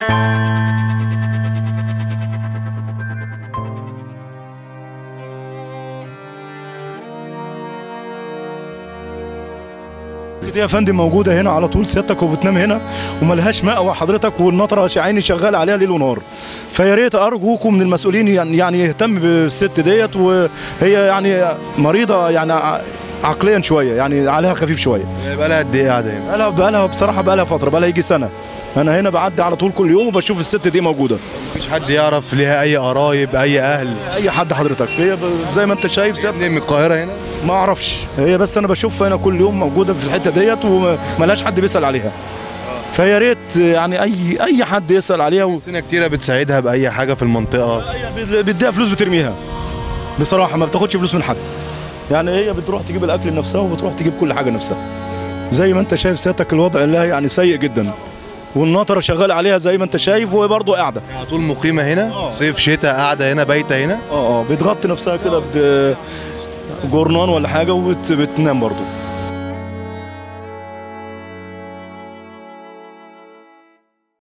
دي يا فندم موجوده هنا على طول سيادتك وبتنام هنا وملهاش مأوى حضرتك والنطره عيني شغال عليها ليل ونهار فيا ريت ارجوكم من المسؤولين يعني يعني يهتم بالست ديت وهي يعني مريضه يعني ع- عقليا شويه يعني عليها خفيف شويه يبقى لها قد ايه قاعده هنا؟ بقالها بقالها بصراحه بقالها فتره بقالها يجي سنه انا هنا بعدي على طول كل يوم وبشوف الست دي موجوده مفيش حد يعرف ليها اي قرايب اي اهل اي حد حضرتك هي ب- زي ما انت شايف سيادتك ابني من القاهره هنا ما اعرفش هي بس انا بشوفها هنا كل يوم موجوده في الحته ديت وملهاش حد بيسال عليها فيا ريت يعني اي اي حد يسال عليها و... سنة كتيرة بتساعدها بأي حاجة في المنطقة هي بت- بتديها فلوس بترميها بصراحه ما بتاخدش فلوس من حد يعني هي بتروح تجيب الاكل لنفسها وبتروح تجيب كل حاجه لنفسها زي ما انت شايف سيادتك الوضع اللي يعني سيء جدا والنطره شغال عليها زي ما انت شايف وهي برضه قاعده على طول مقيمة هنا صيف شتاء قاعدة هنا بايتة هنا اه اه بتغطي نفسها كده بجورنان ولا حاجه وبتنام برضه